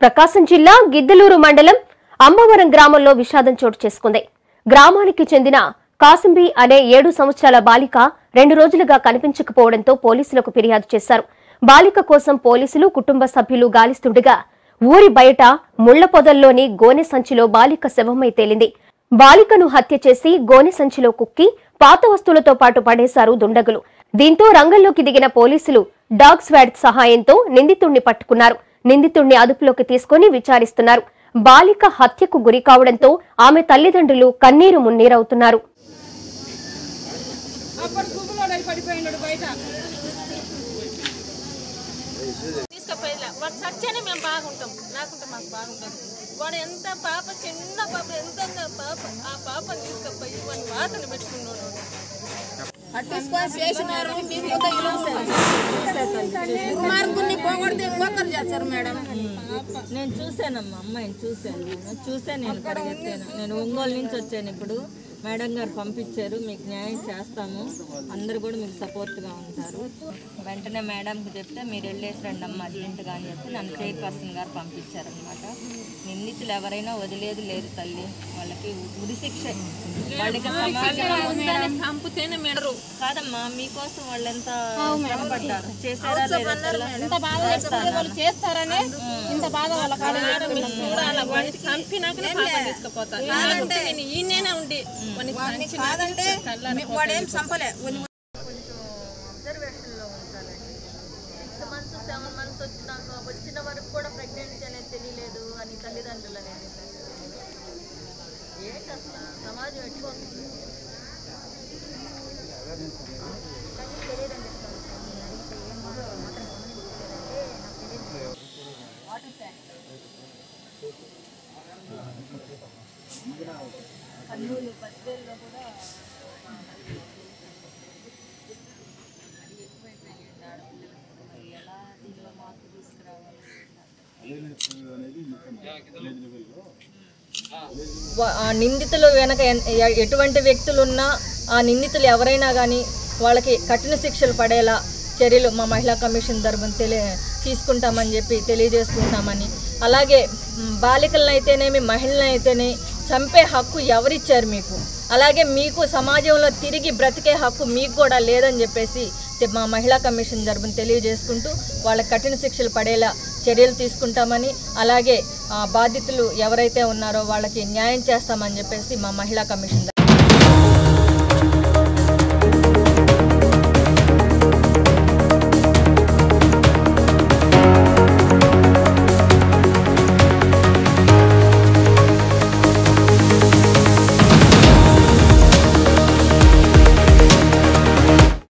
ప్రకాశం జిల్లా గిద్దలూరు మండలం అమ్మవరం గ్రామంలో విషాదం చోటు చేసుకుంది గ్రామానికి చెందిన కాసింబి అనే ఏడు సంవత్సరాల బాలిక రెండు రోజులుగా కనిపించకపోవడంతో పోలీసులకు ఫిర్యాదు చేశారు బాలిక కోసం పోలీసులు కుటుంబ సభ్యులు గాలిస్తుండగా ఊరి బయట ముళ్ల పొదల్లోని గోనె సంచిలో బాలిక శవమై తేలింది బాలికను హత్య చేసి గోనె సంచిలో కుక్కి పాత వస్తువులతో పాటు పడేశారు దుండగులు దీంతో రంగంలోకి దిగిన పోలీసులు డాగ్ స్వాడ్ సహాయంతో నిందితుణ్ణి పట్టుకున్నారు నిందితుణ్ణి అదుపులోకి తీసుకుని విచారిస్తున్నారు బాలిక హత్యకు గురి కావడంతో ఆమె తల్లిదండ్రులు కన్నీరు మున్నీరవుతున్నారు అప్పుడు గుబులోడు పడిపోయినాడు బయట తీసుకుపోయేలా వాడు చచ్చేనే మేము బాగుంటాం లేకుంటే మాకు బాగుంటుంది వాడు ఎంత పాప చిన్న పాప ఎంత పాప ఆ పాపని తీసుకుపోయి వాడి వాతను పెట్టుకున్నాడు తీసుకొని చేసినారు మేము ముందు దుర్మార్గుని పోగొడితే ఇంకొకరు చేస్తారు మేడం నేను చూశానమ్మా అమ్మాయిని చూశాను నేను చూశాను నేను పరిగెత్తాను నేను ఒంగోలు నుంచి వచ్చాను ఇప్పుడు మేడం గారు పంపించారు మీకు న్యాయం చేస్తాము అందరు కూడా మీకు సపోర్ట్గా ఉంటారు వెంటనే మేడంకి చెప్తే మీరు వెళ్ళేసి రండి అమ్మ అర్జెంటుగా అని చెప్పి నన్ను చైర్పర్సన్ గారు పంపించారనమాట నిందితులు ఎవరైనా వదిలేదు లేదు తల్లి వాళ్ళకి ఉరి శిక్ష వాళ్ళకి సమాజం చంపితేనే మెడరు కాదమ్మా మీకోసం వాళ్ళు ఎంత శ్రమ పడ్డారు చేశారా లేదా తెల్ల- ఇంత బాధ చేస్తారు వాళ్ళు చేస్తారనే ఇంత బాధ వాళ్ళ కాడ చూడాల వాడిని చంపినాకనే పాప తీసుకుపోతారు లేకుంటే నేను ఈయనే ఉండి వాడిని కాదంటే వాడేం చంపలే అబ్జర్వేషన్లో ఉంచాలండి సిక్స్ మంత్స్ సెవెన్ మంత్స్ వచ్చినాక వచ్చిన వరకు కూడా ప్రెగ్నెన్సీ అనేది తెలియలేదు అని తల్లిదండ్రులు అనేది ఏంటి అసలు సమాజం ఎట్టుకోతుంది కర్నూలు బద్వేల్లో కూడా ఎలా దీనిలో మార్పు తీసుకురావాలి వా- ఆ నిందితులు వెనక ఎన్- ఎ- ఎటువంటి వ్యక్తులు ఉన్నా ఆ నిందితులు ఎవరైనా కానీ వాళ్ళకి కఠిన శిక్షలు పడేలా చర్యలు మా మహిళా కమిషన్ తరపున తెలియ తీసుకుంటామని చెప్పి తెలియజేసుకుంటామని అలాగే మ్, బాలికలను అయితేనేమి మహిళలను అయితేనే చంపే హక్కు ఎవరిచ్చారు మీకు అలాగే మీకు సమాజంలో తిరిగి బ్రతికే హక్కు మీకు కూడా లేదని చెప్పేసి తె- మా మహిళా కమిషన్ తరపున తెలియజేసుకుంటూ వాళ్ళకి కఠిన శిక్షలు పడేలా చర్యలు తీసుకుంటామని అలాగే ఆ, బాధితులు ఎవరైతే ఉన్నారో వాళ్ళకి న్యాయం చేస్తామని చెప్పేసి మా మహిళా కమిషన్